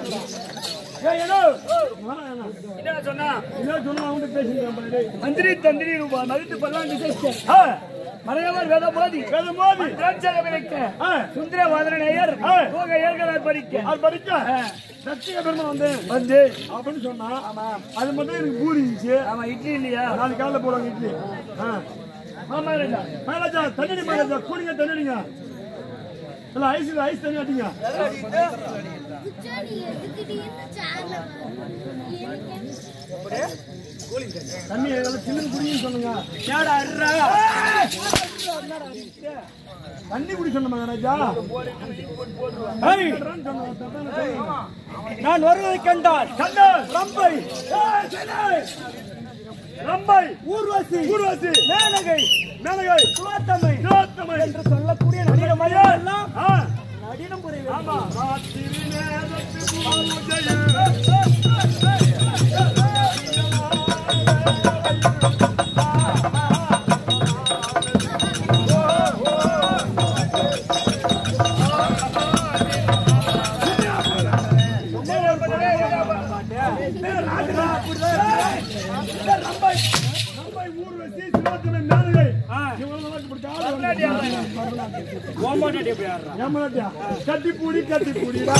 ஏய், ஏனோ? வாடா, ஏனோ. என்ன சொன்னா என்ன சொன்னா அவன்கிட்ட பேசிக்கிறேன் பாரு, டேய். மந்திரி தந்திரி ரூபாய் மதித்து பல்லாண்டு விசேஷம் ஆ, மலையவர் வேத மோதி வேத மோதி. திராட்சக விளக்க ஆ, சுந்தர வாதனையர் ஆ. போக ஏற்கிறார் படிக்க அது படிக்க சத்திய பெருமை வந்து வந்து அப்படின்னு சொன்னா அது மட்டும் எனக்கு பூரி இருந்துச்சு ஆமா இட்லி இல்லையா நாளைக்கு காலைல போடுவாங்க இட்லி ஆ. ஆமா ராஜா மேலாஜா தண்ணி மேலாஜா கூடிங்க தண்ணிங்க இல்ல ஐஸ் இல்ல ஐஸ் தண்ணி அடிங்க குச்சாடி எதுக்குடி இந்த சேர்ல எனக்கு தண்ணி எல்லாம் சில்லுன்னு குடிங்க சொல்லுங்க ஏடா அர்ரா தண்ணி குடி சொன்ன மகாராஜா ஏய், நான் வருவதை கண்டால் கண்ணன் ரம்பை ஏய், சென்னை! ரம்பை ஊர்வசி ஊர்வசி மேனகை மேலகை சுவாத்தமை சிவத்தமை என்று சொல்லக்கூடிய நடிகர் மையம் எல்லாம் ஆ, நடினம் புரிய ஆமா ராத்திரி நேரத்து பூஜையில் ரம்பை ஊர்வசி சிவத்தமை மேலகை இவங்களெல்லாம் இப்படி காலை வந்து ஓம்பாட்டி எப்படி ஆடுறா ஏமாட்டியா கட்டி பூடி கட்டி பூடிடா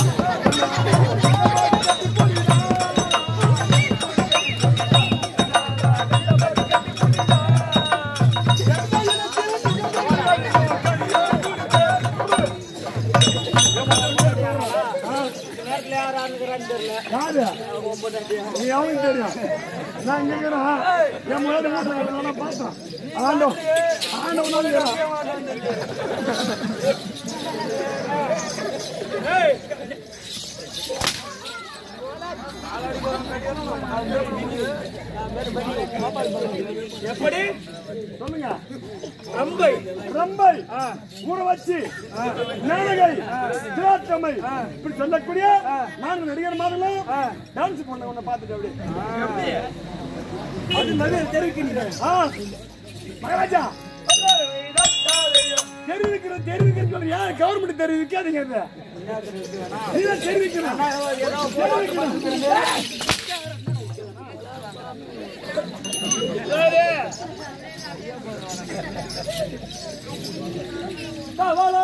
நேரத்துல யார் ஆடுகிறான்னு தெரியல யாரு நீ அவனுக்கு தெரியும் நான் இங்க இருக்கிறேன் என் முன்னாடி வீட்டுல நான் பார்த்தேன் ஆண்டோ ஆண்டவனாலும் இருக்கிறான் எப்படி சொல்லுங்க ரம்பை ரம்பை ஊற வச்சு மேனகை திராட்சமை இப்படி சொல்லக்கூடிய நான் நடிகர் மாதிரிலாம் டான்ஸ் பண்ண உன்னை பார்த்துட்டு அப்படியே அது மகிழ் தெரிவிக்கின்றேன் ஆ, மகாராஜா தெரிவிக்கிற தெரிவிக்கிறேன்னு சொல்லி ஏன் கவர்மெண்ட் தெரிவிக்காதீங்க இதை இதை தெரிவிக்கணும் தெரிவிக்கணும். தவளா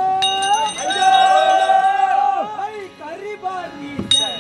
ஐ கரிபாரி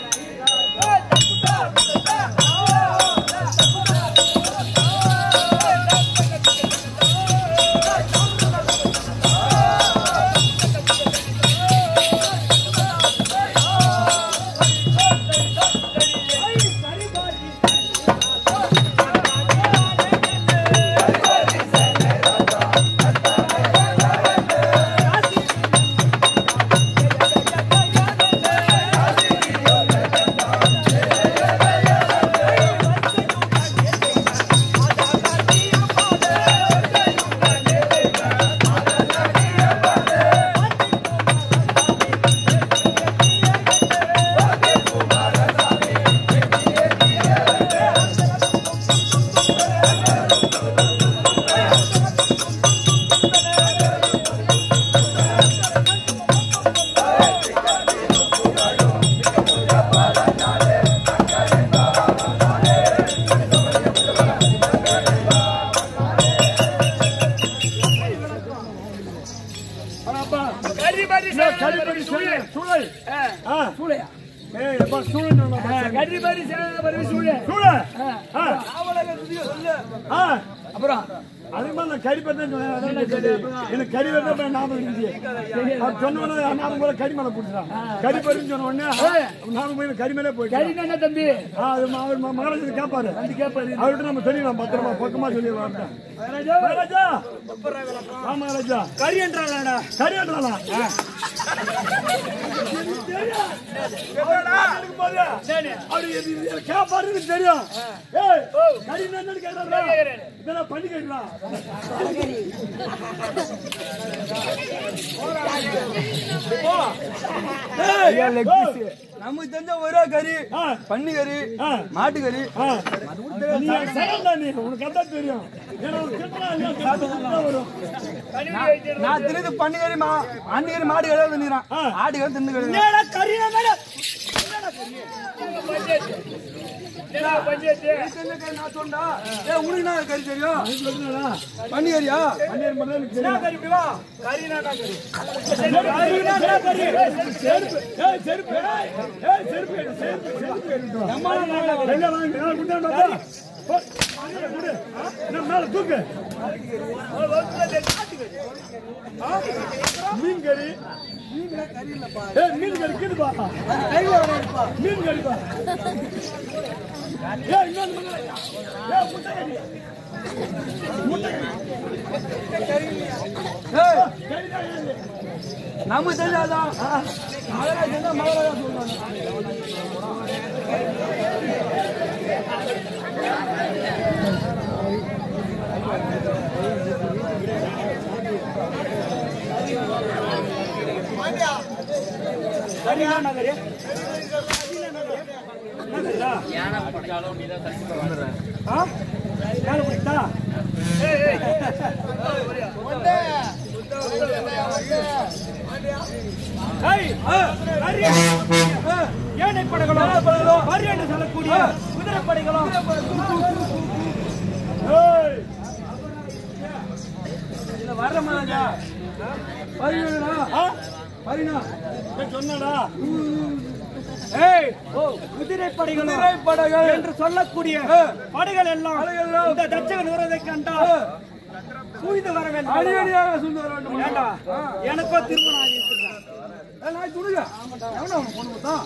கரிபடி கரிபடி சூளை சூளை ஆ சூளையா ஏய் எப்பா சூளை கரிபாரி சேனபரி சூளை சூளை ஆ ஆ அப்புறம் அதுக்கு மேல நான் கறி பத்தி எனக்கு கறி வரத ஞாபகம் இருந்துச்சு அது சொன்ன உடனே ஞாபகம் போல கறி மேல பிடிச்சான் கறி பறின்னு சொன்ன உடனே ஞாபகம் போய் கறி மேலே போயிட்டு கறி என்ன தம்பி ஆ, அது ம- அவர் ம- மகாராஜா கேட்பாரு வந்து கேட்பாரு அவர்கிட்ட நம்ம தெரியலாம் பத்திரமா பக்கமா சொல்லிடலாம் மகாராஜா ஆ மகாராஜா கறி என்றாங்கடா கறி என்றாலாம் கேப்பாருன்னு தெரியும் ஏய் கறி என்னன்னு கேட்டாரு இதெல்லாம் பண்ணி கேட்கலாம் நமக்கு தெரிஞ்ச ஒரே கறி ஆ. பன்னி கறி ஆ. மாட்டு கறி ஆ. நீ சரண்டா நீ உனக்கு அதான் தெரியும் ஏன்னா ஒரு கிண்டலா இல்லையா கிண்டலா தான் வரும் நான் தின்னு பன்னி கறி மா அன்னி கறி மாடு கறி தின்னுறான் ஆ. ஆடு கறி தின்னு கறி என்னடா கறி என்னடா? என்ன கறி நான் சொன்னா ஏ உனக்கு என்ன கறி தெரியும் பண்ணி கறியா பன்னீர் மட்டும் எனக்கு என்ன தெரியும். கறி இப்படி வா கறினா என்ன கறி கறினா என்ன கறி? செருப்பு. ஏய், செருப்பு. ஏய், ஏய், செருப்பு எடு, செருப்பு, செருப்பு எடுத்துட்டு வா. எங்க வாங்க? ஆ, குண்டான் பாப்பா. போ. குடு. ஆ, என்ன மேல தூக்கு. ஆ? மீன் கறி ஏய், மீன் கறி கீதுப்பா. மீன் கறிப்பா. ஏய், இன்னொன்னு பண்ணு. ஏய், முட்டை கறி. ஏய் கறிதான் ஏது? நம்ம தெரியாதான் மகாராஜா இருந்தா மகாராஜா சொல்லுவாங்க கறினா என்ன கறி? ஆ? யானை பிடித்தா? ஏய், ஆ, கறி. ஆ, யானை படைகளும், கறி என்று சொல்லக்கூடிய குதிரை படைகளும். ஏய், இல்ல வர்ற மகாராஜா பரிணா ஆ? பரிணா இவன் சொன்னாடா ஏய் ஓ குதிரை படைகளும் குதிரை படைகள். என்று சொல்லக்கூடிய படைகள் எல்லாம் இந்த தட்சகன் வருவதை கண்டால் சூழ்ந்து வர வேண்டும் அடி அடியாக சுந்து வர வேண்டும் ஏண்டா எனக்கோ திருமணம் ஆகியிருக்கிறான் ஏய், நான் துடுங்க எவனா உனக்கு பொண்ணு கொடுத்தான்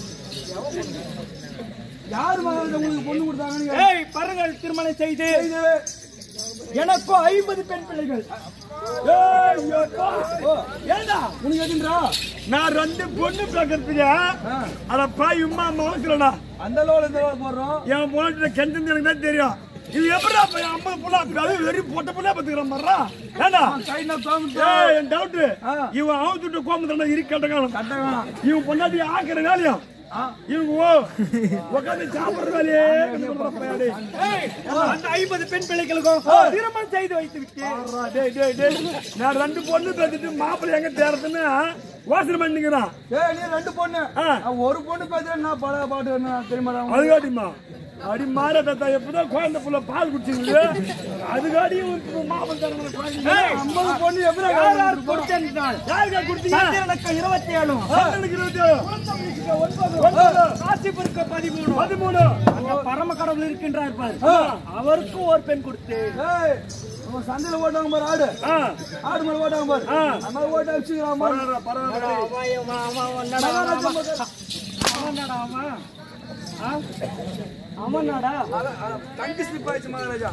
யாரு மகாராஜா உங்களுக்கு பொண்ணு கொடுத்தாங்க நீங்க ஏய் பருங்கள் திருமணம் செய்து இது எனக்கோ ஐம்பது பெண் பிள்ளைகள் ஏய், யப்பா. ஏண்டா உனக்கு எதுன்றா நான் ரெண்டு பொண்ணு பார்க்கறதுக்கு அதப்பா இம்மா மனசுலடா அந்த லோல இந்த லோல போடுறோம் என் பொண்ணு கெஞ்சது எனக்கு தான் தெரியும் இது எப்படா போய் ஐம்பது புள்ள அது வெறும் பொட்ட புள்ள பத்துக்கிற மாதிரிடா ஏண்டா கைனா தோமிட்டு ஏய், என் டவுட் ஆ. இவன் அவுத்துட்டு கோமத்துல இரு கட்டக்காலம் கட்ட வேணாம் இவன் பொண்டாட்டி ஆக்குற வேலையும் இவங்க ஓ உட்காந்து சாப்பிடுற வேலையே கஷ்டப்படுற பையன் டேய். அந்த ஐம்பது பெண் பிள்ளைகளுக்கும் திருமணம் செய்து வைத்து விட்டேன் டேய், டேய், டேய். நான் ரெண்டு பொண்ணு பேசிட்டு மாப்பிள்ளை எங்க தேர்றதுன்னு யோசனை பண்ணிக்கிறான் ஏய் நீ ரெண்டு பொண்ணு ஆ. நான் ஒரு பொண்ணு பேசுறேன் நான் பல பாட்டு என்ன தெரியுமாடா உனக்கு? அதுகாட்டிமா அடி மாற தாத்தா எப்பதான் குழந்தை புள்ள பால் குடிச்சிங்களே அதுகாடியும் மாப்பிள்ளை தரமான குழந்தை ஐம்பது பொண்ணு எப்படி யார் யார் கொடுத்தேன் யாருக்கா கொடுத்தீங்க சந்திரனுக்கு இருபத்தி ஏழு சந்திரனுக்கு இருபத்தி ஏழு ஒன்பது காசிப்பிற்கு பதிமூணு பதிமூணு அந்த பரம கடவுள் இருக்கின்றார் பாரு அவருக்கும் ஒரு பெண் கொடுத்து ஏய் அவன் சந்தையில ஓட்டாங்க பாரு ஆடு ஆ, ஆடு மேல ஓட்டாங்க பாரு ஆ. அந்த மாதிரி ஓட்ட வச்சுக்கிறான் பாரு பரவாயில்ல, பரவாயில்ல. அவன், அவன், அவன், என்னடா, அவன், அவன் என்னடா அவன்? ஆ? அவன் என்னடா? தங்கி ஸ்லிப் ஆயிடுச்சு மகாராஜா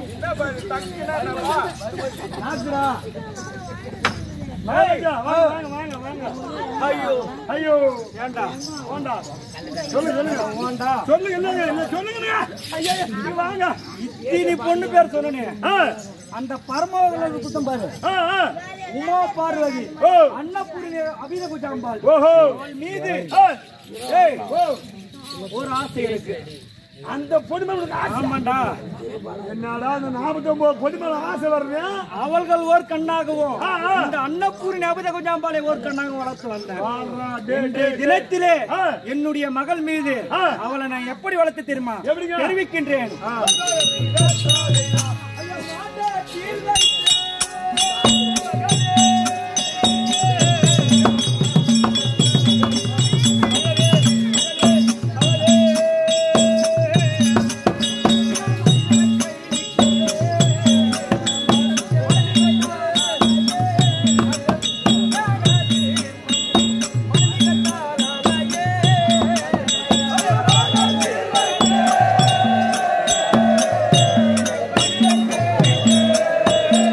நாக்குடா. மகாராஜா, வாங்க, வாங்க, வாங்க, வாங்க. ஐயோ ஐயோ ஏண்டா வேண்டா சொல்லுங்க சொல்லுங்க வேண்டா சொல்லுங்க என்னங்க என்ன சொல்லுங்க ஐயா நீ வாங்க இத்தனை பொண்ணு பேர் சொன்னனே அந்த பரமோகல குத்தம் பாரு உமா பார்வதி அன்னபூரணி அபித குஜாம்பாள் அவள் மீது ஏய், ஒரு ஆசை இருக்கு அந்த பொடிமலுக்கு ஆமாண்டா என்னடா அந்த நாற்பத்தொன்பது பொடிமல ஆசை வருது அவள்கள் ஒரு கண்ணாகவும் இந்த அன்னபூரணி அபித குஜாம்பாளை ஒரு கண்ணாகவும் வளர்த்து வந்தேன் இன்றைய தினத்திலே என்னுடைய மகள் மீது அவளை நான் எப்படி வளர்த்து தெரியுமா தெரிவிக்கின்றேன் ஏய்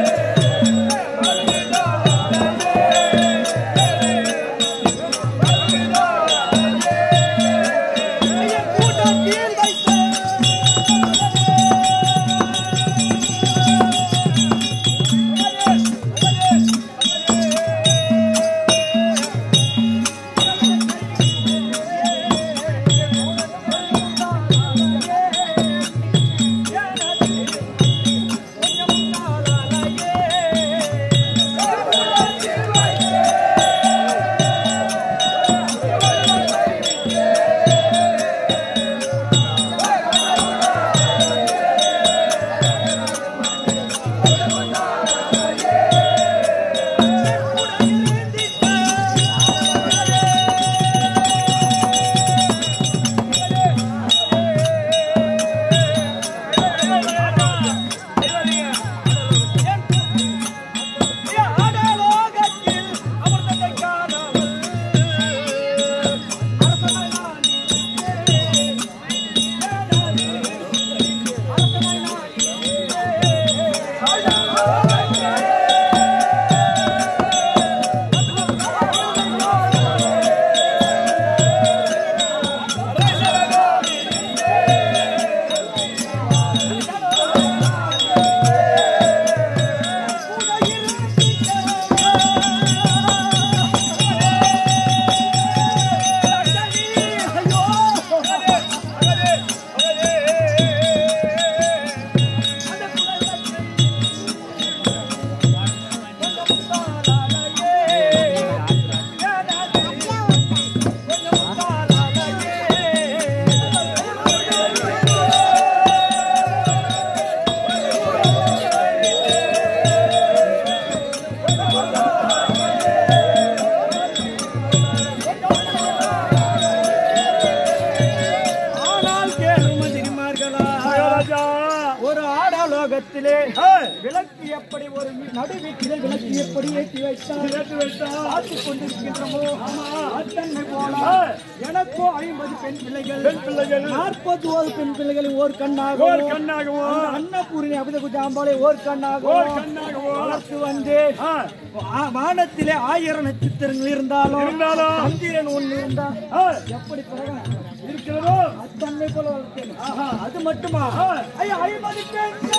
வீட்டிலே விளக்கு எப்படி ஒரு வீ- நடு வீட்டிலே விளக்கு எப்படி ஏற்றி வைத்தால் ஏற்றி வைத்தா பார்த்துக் கொண்டிருக்கின்றமோ அத்தன்மை போல எனக்கோ ஐம்பது பெண் பிள்ளைகள் பெண் பிள்ளைகள் நாற்பது ஒரு பெண் பிள்ளைகளை ஓர் ஓர் கண்ணாகவும் கண்ணாகவும் அந்த அன்னபூரணி அபித குஜாம்பாலை ஓர் ஓர் கண்ணாகவும் கண்ணாகவும் வளர்த்து வந்து ஆ, வா- வானத்திலே ஆயிரம் நட்சத்திரங்கள் இருந்தாலும் இருந்தாலும் சந்திரன் ஒன்று இருந்தா ஆ, எப்படி பிறகு இருக்கிறதோ அத்தன்மை போல வளர்த்தேன் ஆஹா, அது மட்டுமா ஐயா ஐம்பது பெண்கள்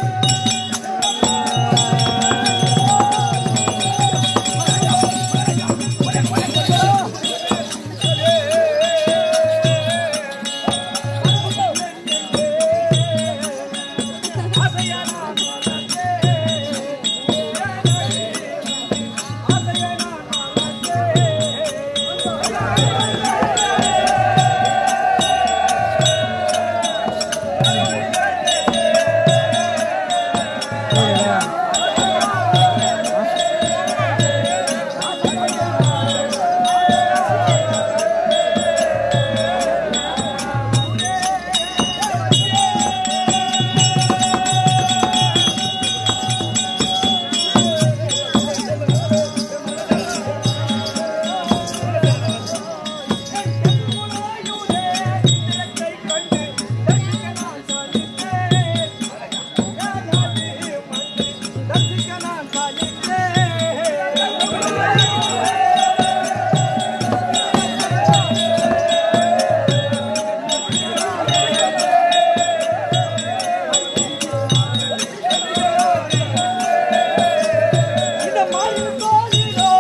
இந்த மயில் கோயிலோ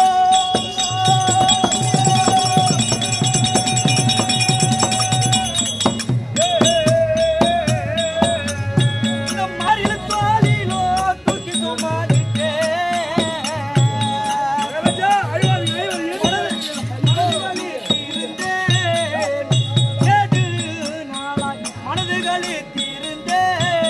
இந்த மயில் கோயிலோ தூக்கி சுமாரிட்டே ராஜா, ஐயாவது, ஐயாவது, மனதுகளில் தீர்ந்தே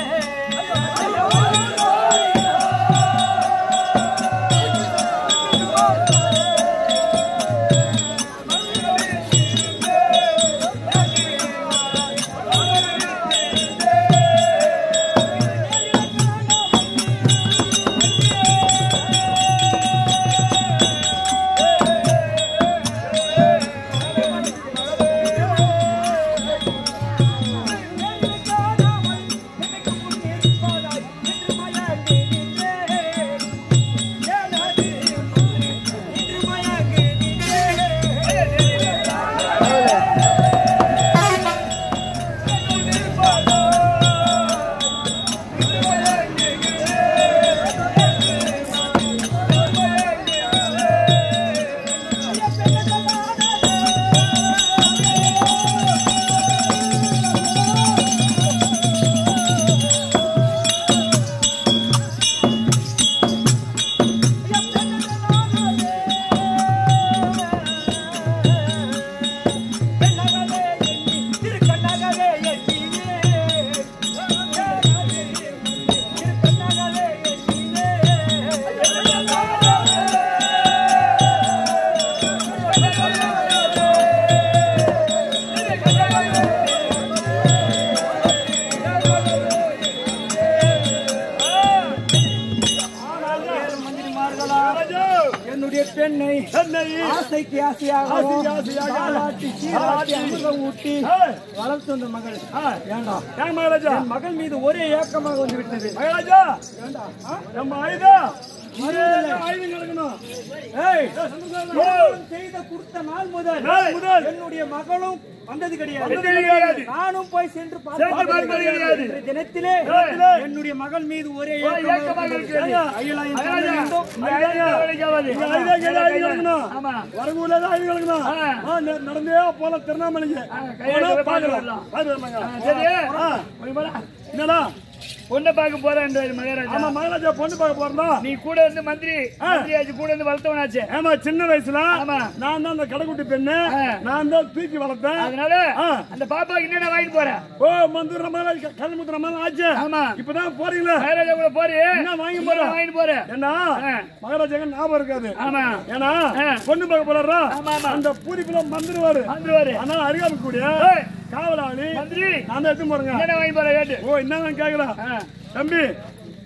ராஜா, என்னுடைய பெண்ணை சென்னை ஆசைக்கு ஆசையாக ஆசைக்கு ஆசையாக தாலாட்டி சீராட்டி அமுதம் ஊட்டி ஆ, வளர்த்து வந்த மகள் ஆ, வேண்டாம் ஏன் மகாராஜா என் மகள் மீது ஒரே ஏக்கமாக வந்து விட்டது மகாராஜா வேண்டாம் ஆ? நம்ம ஆயுதா மறுதலை. ஆயுதம் நடக்கணும் ஏய், சந்தோஷம். திருமணம் செய்த கொடுத்த நாள் முதல் நாள் முதல். என்னுடைய மகளும் வந்தது கிடையாது வந்தது கிடையாது. நானும் போய் சென்று சென்று பார்த்தது கிடையாது. இன்றைய தினத்திலே தினத்திலே என்னுடைய மகள் மீது ஒரே ஏக்கமாக ஏக்கமாக இருக்கிறது. இருக்கிறது. ஐயலாயின் தந்தை மகாராஜா, வேண்டும். இந்த ஆயுதம் வேலைக்காகாது. இந்த ஆயுதம் கேட்டா ஆயுதம் நடக்கணும். ஆமா. வரகூர்ல தான் ஆயுதம் நடக்கணும். ஆ. ஆ, ந- நடந்தே போல திருவண்ணாமலைக்கு. கையில போனா போய் பார்க்கலாம். வரலாம். பார்த்து வரலாங்க. சரி ஆ. போய் போடா. என்னடா பொண்ணை பார்க்க போறேன்றாரு மகாராஜா ஆமா மகாராஜா பொண்ணு பார்க்க போறதா நீ கூட இருந்து மந்திரி மந்திரி ஆச்சு கூட இருந்து வளர்த்தவனாச்சே ஆமா சின்ன வயசுல ஆமா. நான் தான் அந்த கடைக்குட்டி பெண்ணு ஆ. நான் தான் தூக்கி வளர்த்தேன் அதனால ஆ. அந்த பாப்பாக்கு என்னென்ன வாங்கிட்டு போற ஓ மந்தூர் மேல கல் முத்துற மேல ஆச்சு ஆமா. இப்பதான் போறீங்களா மகாராஜா கூட போறே என்ன வாங்கி போற? வாங்கிட்டு போற ஏன்னா ஆ. மகாராஜாங்க ஞாபகம் இருக்காது ஆமா ஏன்னா ஆ. பொண்ணு பார்க்க போறாரா ஆமா, ஆமா. அந்த பூரிப்புல மந்திருவாரு வந்துருவாரு ஆனா அருகாமல் கூடிய ஏய், காவலாளி மந்திரி நான் தான் எடுத்து போறேங்க என்னென்ன வாங்கி போற கேட்டு ஓ என்ன கேக்குறா ஆ. தம்பி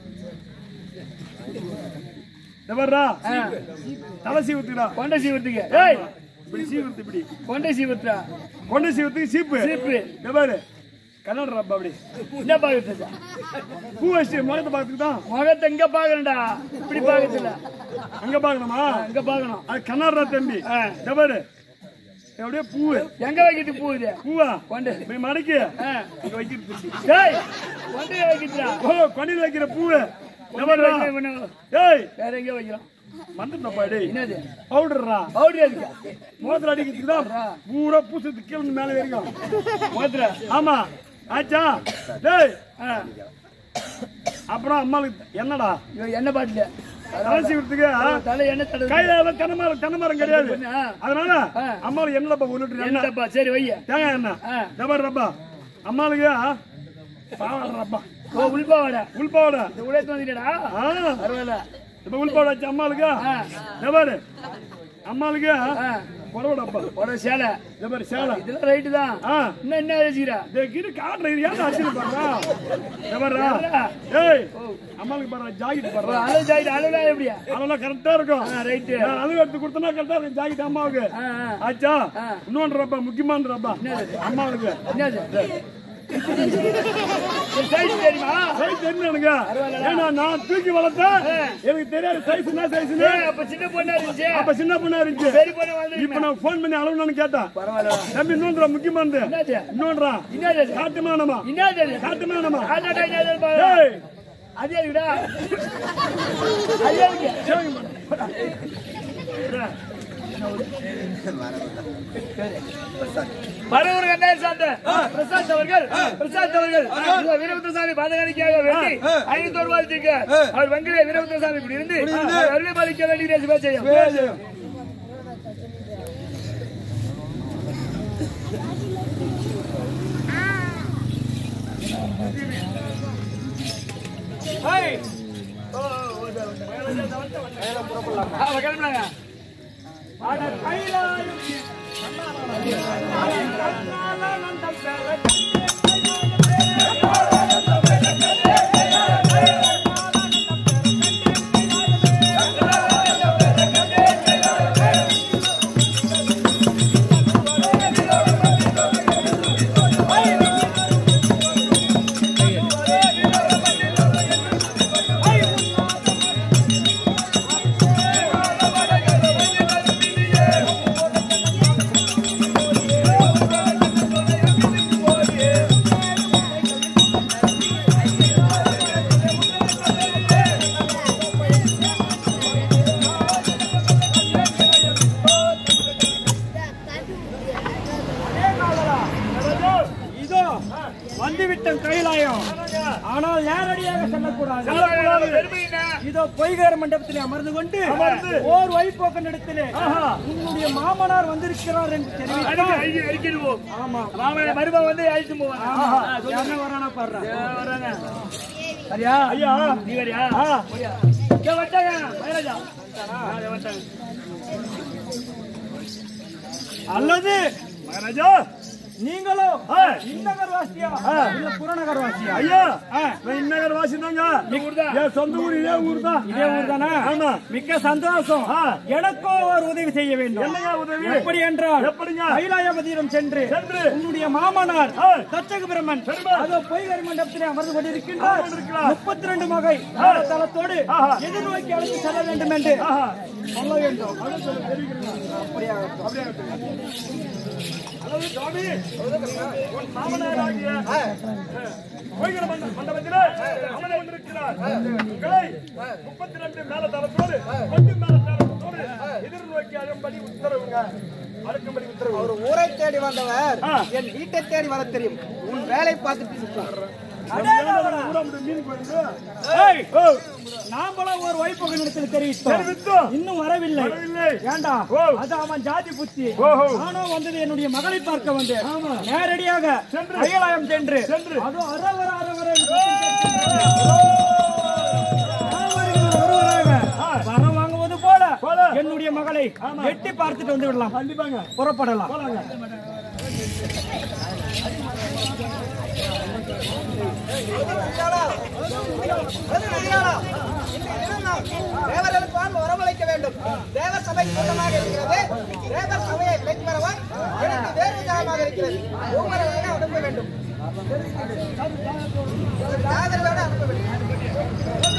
இந்த வர்றா தலை சீவத்துக்குடா கொண்டை சீவத்துக்கு ஏய் இப்படி சீவத்து இப்படி கொண்டை சீவத்துடா கொண்டை சீவத்துக்கு சீப்பு சீப்பு. இந்த பாரு கண்ணாடி ரப்பா அப்படி என்ன பாக்குறது பூ வச்சு முகத்தை பார்த்துக்கு தான் முகத்தை இங்க பாக்குறேன்டா இப்படி பாக்குறதுல அங்க பார்க்கணுமா அங்க பாக்கணும் அது கண்ணாடுறா தம்பி ஆ. இந்த பாரு எப்படியே பூவு எங்க வைக்கிறது பூ இது பூவா கொண்டை இப்படி மடக்கி ஆ. இங்க வைக்கிறது தம்பி ஏய் கொண்டையை வைக்கிறா ஓ கொண்டியில் வைக்கிற பூவு இந்த பாருடா. ஏய் வேற எங்க வைக்கிறோம் மறந்துட்டப்பா டேய் என்னது பவுடர்ரா பவுடர் அதுக்கா மோதிரம் அடிக்கிறதுக்கு தான் பூரா பூசத்துக்கு கீழே இருந்து மேலே வரைக்கும் மோதிர ஆமா ஆச்சா டேய் ஆ அப்புறம் அம்மாளுக்கு என்னடா இவன் என்ன பாட்டுல அலசி விடுறதுக்கு தலை என்ன தடவை கையில எல்லாம் தென்னை மரம் தென்னை மரம் கிடையாது ஆ. அதனால ஆ. அம்மாளுக்கு என்னடா ஒரு லிட்டர் எண்ணெய் என்னப்பா சரி வைய தேங்காய் எண்ணெய் ஆ. டபர் ரப்பா அம்மாளுக்கு பாவாடை ரப்பா ஓ உள்பாவாட உள்பாவாடை இந்த உடையத்து வந்துட்டா ஆ பரவாயில்ல இப்ப உள்பாவாடை வச்சு அம்மாளுக்கு ஆ. டபர் அம்மாளுக்கு ஆ புடவடப்பா ஒரு சேலை டபர் சேலை இதெல்லாம் ரைட்டு தான் ஆ இன்னும் என்ன வச்சுக்கிறா டேய் கிட்ட காட்டுற இது ஏன்டா அடிச்சு பாடுறா டபர்ரா ஏய் அம்மாளுக்கு பாடுற ஜாக்கெட் பாடுறா அளவு ஜாயிட்டு அளவுலாம் எப்படியா அதெல்லாம் கரெக்டா இருக்கும் ஆ ரைட்டு நான் அளவு எடுத்து கொடுத்தனா கரெக்டா இருக்கும் ஜாக்கெட் அம்மாவுக்கு ஆ ஆ ஆச்சா ஆ. இன்னொன்று ரப்பா முக்கியமான ரப்பா அம்மாவுக்கு என்னது சைஸ் தெரியுமா சைஸ் தெரியும் எனக்கு ஏன்னா நான் தூக்கி வளர்த்தேன் எனக்கு தெரியாது சைஸ் என்ன சைஸ்னு ஏய், அப்ப சின்ன பொண்ணா இருந்துச்சு அப்ப சின்ன பொண்ணா இருந்துச்சு பெரிய பொண்ணு வந்து இப்ப நான் போன் பண்ணி அளவுன்னு கேட்டேன் பரவாயில்ல தம்பி இன்னொன்றா முக்கியமானது என்னது இன்னொன்றா என்னது காட்டுமானமா என்னது காட்டுமானமா ஆட்டாடா என்னது பாரு. ஏய் அது எதுக்குடா அது எதுக்கு பரவூர் கண்டாய சார்ந்த பிரசாந்த் அவர்கள் பிரசாந்த் அவர்கள் இந்த வீரபத்ரசாமி பாதகாணிக்காக வேண்டி ஐநூத்தி ரூபாய் வச்சிருக்க அவர் வங்கிலே வீரபத்ரசாமி இப்படி இருந்து அவர் அருளை பாலிக்க வேண்டிய சிவா செய்யும் ஆ, கிளம்புனாங்க இதோ வந்துவிட்டேன் கைலாயம் ஆனால் நேரடியாக செல்லக்கூடாது பெருமையினா இதோ பொய்கார மண்டபத்திலே அமர்ந்து கொண்டு அமர்ந்து. ஓர் வைப்போக்கன் இடத்திலே உன்னுடைய மாமனார் வந்திருக்கிறார் என்று தெரிவித்தார் அடிக்க அடிக்கிடுவோம் ஆமா மாமன் மருமக வந்து அழைச்சு போவாங்க என்ன வரானா பாடுறேன் வராங்க சரியா ஐயா நீ வரியா ஆ. போறியா? இங்க வந்துட்டாங்க மகாராஜா ஆ, இங்க வந்துட்டாங்க. அல்லது மகாராஜா நீங்களோ ஆ. இந்நகர் வாசியா இல்ல புறநகர் வாசியா ஐயா நான் இன்னகர் வாசி தாங்க நீ கொடுத்தா என் சொந்த ஊர் இதே ஊர் தான் இதே ஊர் தானே ஆமா மிக்க சந்தோஷம் எனக்கோ ஒரு உதவி செய்ய வேண்டும் என்னங்க உதவி எப்படி என்றால் எப்படிங்க? கைலாயபதியிடம் சென்று சென்று. உன்னுடைய மாமனார் ஆ. தச்சக பிரம்மன் பெருமாள். அதோ பொய்கரி மண்டபத்திலே அமர்ந்து கொண்டிருக்கின்றார் அமர்ந்திருக்கிறார். முப்பத்தி ரெண்டு மகை தளத்தோடு ஆஹா. எதிர்நோக்கி அழைத்து செல்ல வேண்டும் என்று ஆஹா. சொல்ல வேண்டும் அதாவது சுவாமி உன் மாமனாராகிய கோயில மண்ட மண்டபத்திலே அமர்ந்து கொண்டிருக்கிறார் உங்களை முப்பத்தி ரெண்டு மேல தளத்தோடு கொண்டு மேல தளத்தோடு எதிர்நோக்கி அழும்படி உத்தரவுங்க அடுக்கும்படி உத்தரவு ஒரு ஊரை தேடி வந்தவர் ஆ. என் வீட்டை தேடி வர தெரியும் உன் வேலை பார்த்துட்டு சுத்தார் மீன் கோயில் ஏய், நாமளும் ஒரு வைப்பகன் இடத்தில் தெரிவித்தோம் தெரிவித்தோம். இன்னும் வரவில்லை வரவில்லை. ஏண்டா ஓ. அது அவன் ஜாதி புத்தி ஓஹோ. நானும் வந்தது என்னுடைய மகளை பார்க்க வந்து நேரடியாக சென்று. அயலாயம் சென்று சென்று. அதோ அரவர அரவர என்று சத்தம் கேட்கின்றது. அரவருகிற ஒருவராக வரம் வாங்குவது போல போல. என்னுடைய மகளை எட்டி பார்த்துட்டு வந்து விடலாம் கண்டிப்பாங்க புறப்படலாம் வெகு நெறியாளா இன்றைய தினம் நாம் தேவர்களுக்கு வாழ் வரவழைக்க வேண்டும் தேவர் சபை கூட்டமாக இருக்கிறது தேவர் சபையை விலைக்கு வரவன் எனக்கு வேறு விதமாக இருக்கிறது ஒவ்வொருவராக அனுப்ப வேண்டும் ஜாதகரோட அனுப்ப வேண்டும்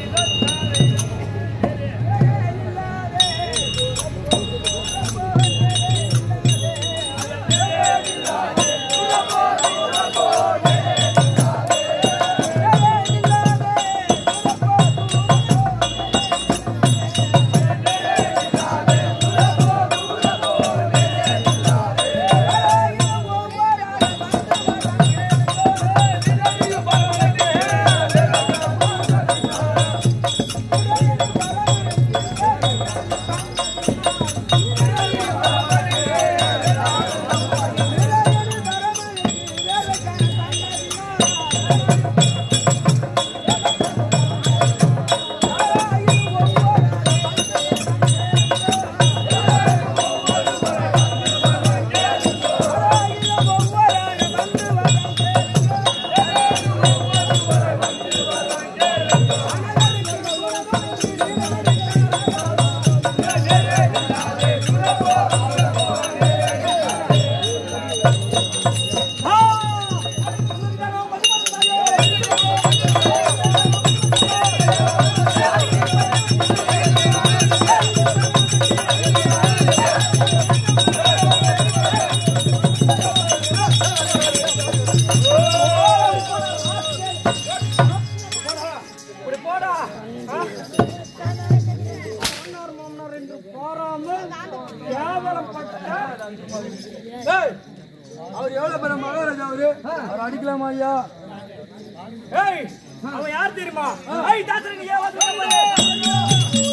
இப்படி போடா ஆ? மாமனார், மாமனார் என்று பாராமல் கேவலப்பட்ட ஏய், அவர் எவ்வளவு பெரிய மகாராஜா அவரு அவர் அடிக்கலாமா ஐயா ஏய், அவன் யார் தெரியுமா ஏய், தாத்தா, நீ ஏன் வந்து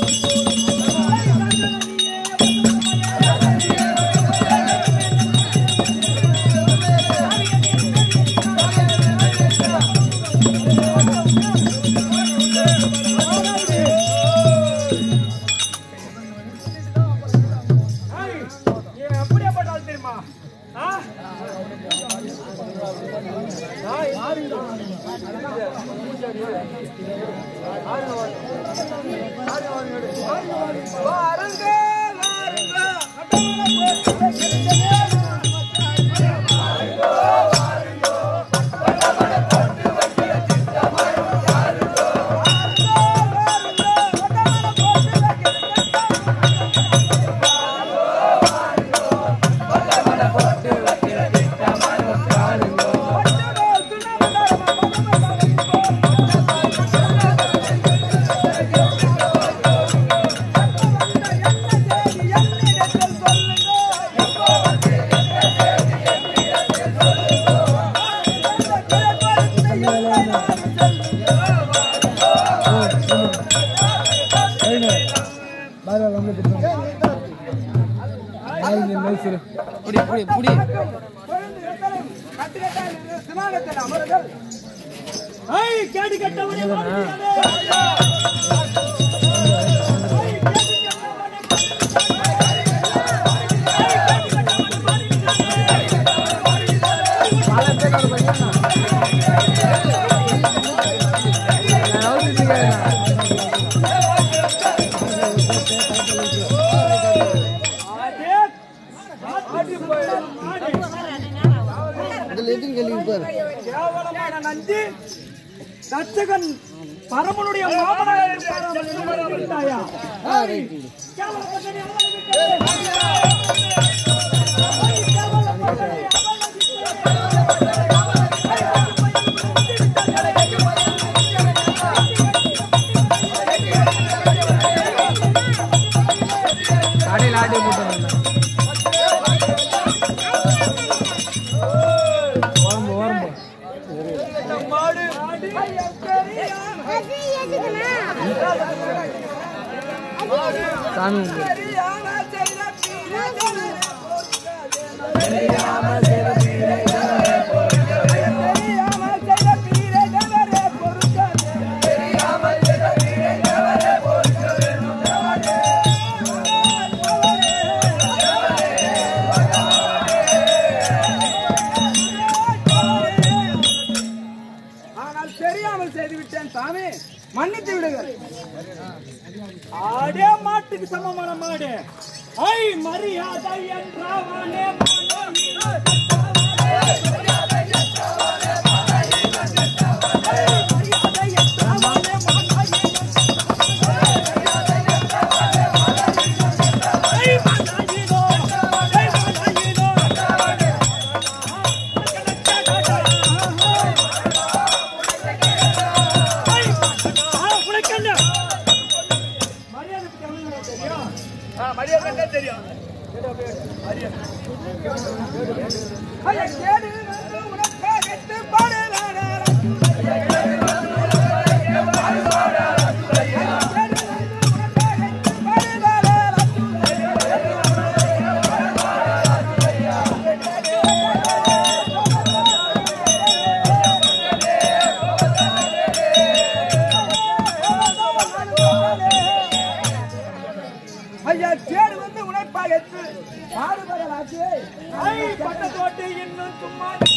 ஏய், நீ எப்படியாப்பட்ட ஆள் தெரியுமா ஆ? ஏய், கேடு கெட்டவனே, மாட்டிக்கிட்டானே. ஆடே, ஆடி போய், ஆடி. கேவலமான நந்தி தச்சகன் பரமனுடைய மாமனார் என்று பாராமல் என்ன பண்ணிட்டாயா? ஏய், கேவலப்பட்ட நீ அவனை விட்டு. ஏய், கேவலப்பட்ட நீ அவனை விட்டு. ஆனால் தெரியாமல் செய்து விட்டேன் சாமி மன்னித்து விடுங்கள் ஆடே மாட்டுக்கு சமமான மாடு ஐ மரியாதை என்றாவானே ஆ, மரியாதை கண்டா தெரியும் ஐயா, கேடு வந்து உனக்காகத்து பாடுறாரா. ஐயா கேடு வந்து உழைப்பாகத்து பாடுபடலாச்சு ஐ பட்ட தோட்டு இன்னும் சும்மா